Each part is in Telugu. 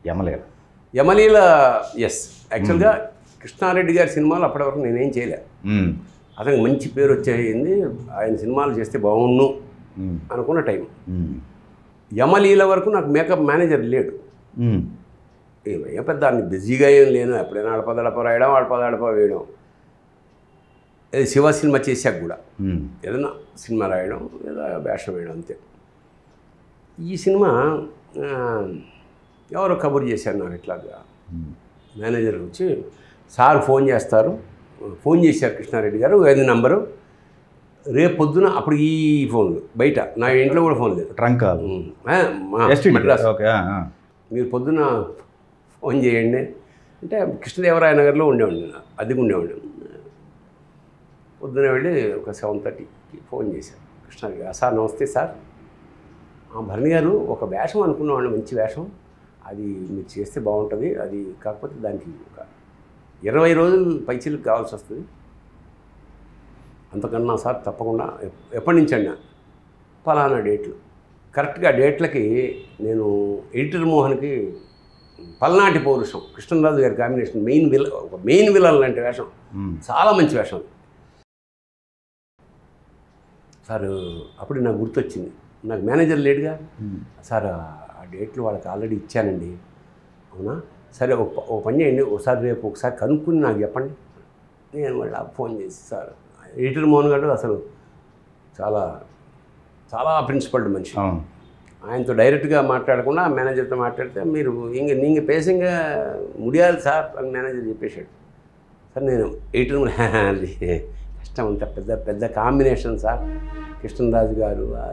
యమలేల యమలీల ఎస్ యాక్చువల్గా కృష్ణారెడ్డి గారి సినిమాలు అప్పటి వరకు నేనేం చేయలే మ్మ్. అతనికి మంచి పేరు వచ్చేయింది ఆయన సినిమాలు చేస్తే బాగుండు మ్మ్. అనుకున్న టైం మ్మ్. యమలీల వరకు నాకు మేకప్ మేనేజర్ లేడు మ్మ్. ఏం- ఏం పెద్ద అన్ని బిజీగా ఏం లేను ఎప్పుడైనా అడపదడప రాయడం అడపదడప వేయడం ఇది శివ సినిమా చేశాక కూడా మ్మ్. ఏదైనా సినిమా రాయడం లేదా వేషం వేయడం అంతే ఈ సినిమా ఆ, ఎవరో కబుర్ చేశారు నాకు ఇట్లాగా మ్మ్. మేనేజర్ వచ్చి సార్ ఫోన్ చేస్తారు ఫోన్ చేశారు కృష్ణారెడ్డి గారు ఐదు నంబరు రేపు పొద్దున అప్పుడు ఈ ఫోన్లు బయట నా ఇంట్లో కూడా ఫోన్ లేదు ట్రంక్ ఉమ్, ఆ, మా- ఎస్టీడీ మద్రాస్ ఓకే ఆ, ఆ. మీరు పొద్దున్న ఫోన్ చేయండి అంటే కృష్ణదేవరాయ నగర్లో ఉండేవాడిని అద్దెకు ఉండేవాడిని పొద్దున వెళ్ళి ఒక సెవెన్ థర్టీకి ఫోన్ చేశాను కృష్ణ గారు సార్ నమస్తే సార్ ఆ భరణి గారు ఒక వేషం అనుకున్నామండి మంచి వేషం అది మీరు చేస్తే బాగుంటుంది అది కాకపోతే దానికి ఒక ఇరవై రోజులు పైచీలకు కావాల్సి వస్తుంది అంతకన్నా సార్ తప్పకుండా ఎప్- ఎప్పటి నుంచి అన్నా ఫలానా డేట్లు కరెక్ట్గా డేట్లకి నేను ఎడిటర్ మోహన్కి పల్నాటి పౌరుషం కృష్ణరాజు గారి కాంబినేషన్ మెయిన్ విల ఒక మెయిన్ విలన్ లాంటి వేషం మ్మ్. చాలా మంచి వేషం సార్ అప్పుడు నాకు గుర్తొచ్చింది నాకు మేనేజర్ లేడుగా మ్మ్. సార్ ఆ డేట్లు వాళ్ళకి ఆల్రెడీ ఇచ్చానండి అవునా సరే ఒక ప- ఓ పని చేయండి ఒకసారి రేపు ఒకసారి కనుక్కుని నాకు చెప్పండి నేను మళ్ళీ ఫోన్ చేసి సార్ ఎడిటర్ మోహన్ గారు అసలు చాలా చాలా ప్రిన్సిపల్డ్ మనిషి అవును ఆయనతో డైరెక్ట్గా మాట్లాడకుండా మేనేజర్తో మాట్లాడితే మీరు ఇంక నీங்க పేసింగ ముడియాలి సార్ అని మేనేజర్ చెప్పేశాడు సార్ నేను ఎయిటర్ కష్టం అంత పెద్ద పెద్ద కాంబినేషన్ సార్ కృష్ణరాజు గారు ఆ,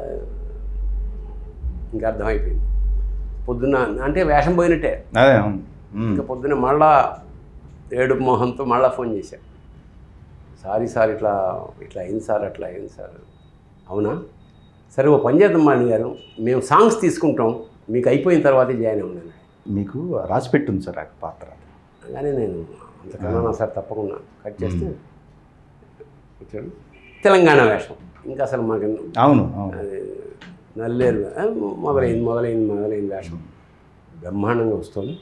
ఇంకా అర్థమైపోయింది పొద్దున్న అంటే వేషం పోయినట్టే అదే అవును మ్మ్. ఇంకా పొద్దున్న మళ్ళా ఏడు మోహన్తో మళ్ళా ఫోన్ చేశాను సారీ సార్ ఇట్లా ఇట్లా అయింది సార్ అట్లా అయింది సార్ అవునా సరే ఓ పని చేద్దాం మాని గారు మేము సాంగ్స్ తీసుకుంటాం మీకు అయిపోయిన తర్వాతే జాయిన్ అవ్వను మీకు రాసి పెట్టుంది సార్ ఆ పాత్ర కానీ నేను అంతకన్నా నా సార్ తప్పకుండా కట్ చేస్తే వచ్చాడు తెలంగాణ వేషం ఇంకా అసలు మాకు అవును అవును అది నల్లేరు ఆ, మొదలైంది మొదలైంది మొదలైంది వేషం బ్రహ్మాండంగా వస్తుంది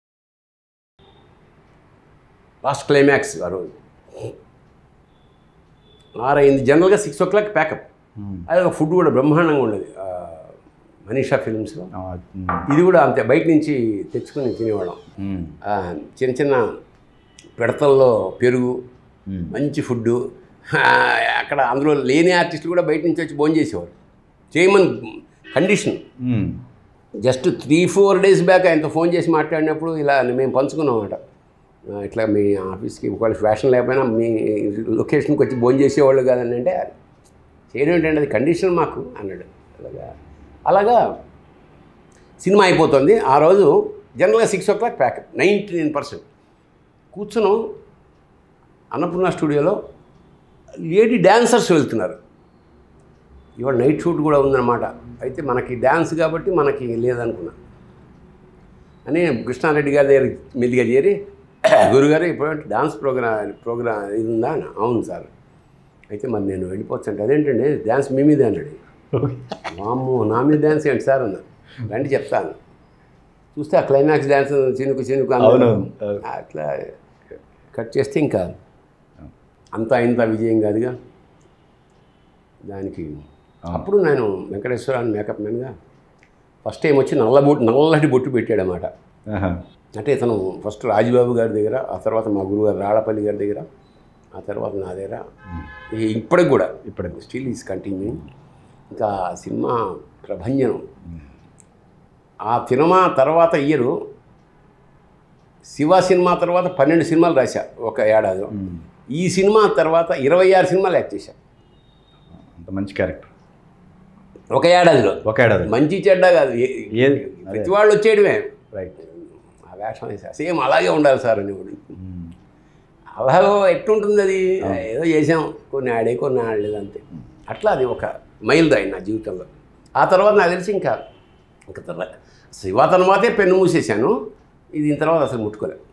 లాస్ట్ క్లైమాక్స్ ఆ రోజు ఆరైంది జనరల్గా సిక్స్ ఓ క్లాక్ ప్యాకప్ మ్మ్. అది ఒక ఫుడ్ కూడా బ్రహ్మాండంగా ఉండేది ఆ, మనీషా ఫిల్మ్స్లో ఆ, మ్మ్. ఇది కూడా అంతే బయట నుంచి తెచ్చుకొని తినేవాళ్ళం మ్మ్. ఆ, చిన్న చిన్న పిడతల్లో పెరుగు మ్మ్. మంచి ఫుడ్డు అక్కడ అందులో లేని ఆర్టిస్టులు కూడా బయట నుంచి వచ్చి భోజనం చేసేవారు చేయమని కండిషన్ మ్మ్. Just three four days back ఆయనతో ఫోన్ చేసి మాట్లాడినప్పుడు ఇలా మేము పంచుకున్నాం అన్నమాట ఆ, ఇట్లా మీ ఆఫీస్కి ఒకవేళ ఫ్యాషన్ లేకపోయినా మీ లొకేషన్కి వచ్చి భోజనం చేసేవాళ్ళు కాదని అంటే చేయడం ఏంటంటే అది కండిషన్ మాకు అన్నాడు అలాగా అలాగా సినిమా అయిపోతుంది ఆ రోజు జనరల్గా six o'clock pack up ninety nine percent కూర్చున్నాం అన్నపూర్ణ స్టూడియోలో లేడీ డాన్సర్స్ వెళ్తున్నారు ఇవాళ నైట్ షూట్ కూడా ఉందన్నమాట అయితే మనకి డ్యాన్స్ కాబట్టి మనకి లేదనుకున్నా అని కృష్ణారెడ్డి గారి దగ్గర మెల్లిగా చేరి గురుగారు ఇప్పుడు డాన్స్ ప్రోగ్రామ్ ప్రోగ్రామ్ ఇది ఉందా అని అవును సార్ అయితే మరి నేను వెళ్ళిపోవచ్చు అంటే అదేంటండి డ్యాన్స్ మీ మీదే అన్నాడు వామ్మో నా మీద డ్యాన్స్ ఏంటి సార్ అన్న రండి చెప్తాను చూస్తే ఆ క్లైమాక్స్ డ్యాన్స్ చినుకు చినుకు అందరూ అవునవును. అవును. అట్లా కట్ చేస్తే ఇంకా అంతా ఇంత విజయం కాదుగా దానికి అప్పుడు నేను వెంకటేశ్వరాన్ని మేకప్ మ్యాన్గా ఫస్ట్ టైం వచ్చి నల్ల బొట్టు నల్లటి బొట్టు పెట్టాడనమాట ఆహా. అంటే ఇతను ఫస్ట్ రాజుబాబు గారి దగ్గర ఆ తర్వాత మా గురుగారు రాళ్ళపల్లి గారి దగ్గర ఆ తర్వాత నా దగ్గర ఈ- ఇప్పటికి కూడా ఇప్పటికి. స్టిల్ ఈజ్ కంటిన్యూ ఇంకా ఆ సినిమా ప్రభంజనం ఆ సినిమా తర్వాత ఇయరు శివ సినిమా తర్వాత పన్నెండు సినిమాలు రాశా ఒక ఏడాదిలో మ్మ్. ఈ సినిమా తర్వాత ఇరవై ఆరు సినిమాలు యాక్ట్ చేశా అంత మంచి క్యారెక్టర్ ఒక ఏడాదిలో ఒక ఏడాది మంచి చెడ్డ కాదు ఏ- ఏది ప్రతి వాళ్ళు వచ్చేయడమే రైట్ ఆ వేషం వేసా సేమ్ అలాగే ఉండాలి సార్ అనేవాడు అలాగో ఎట్లుంటుంది అది ఏదో చేసాం కొన్ని ఆడే కొన్ని ఆడలేదు అంతే అట్లా అది ఒక మైల్ దాయి నా జీవితంలో ఆ తర్వాత నాకు తెలిసి ఇంకా ఇంకా తర్వాత శివ తర్వాతే పెన్ను మూసేశాను ఇది ఇంత తర్వాత అసలు ముట్టుకోలేదు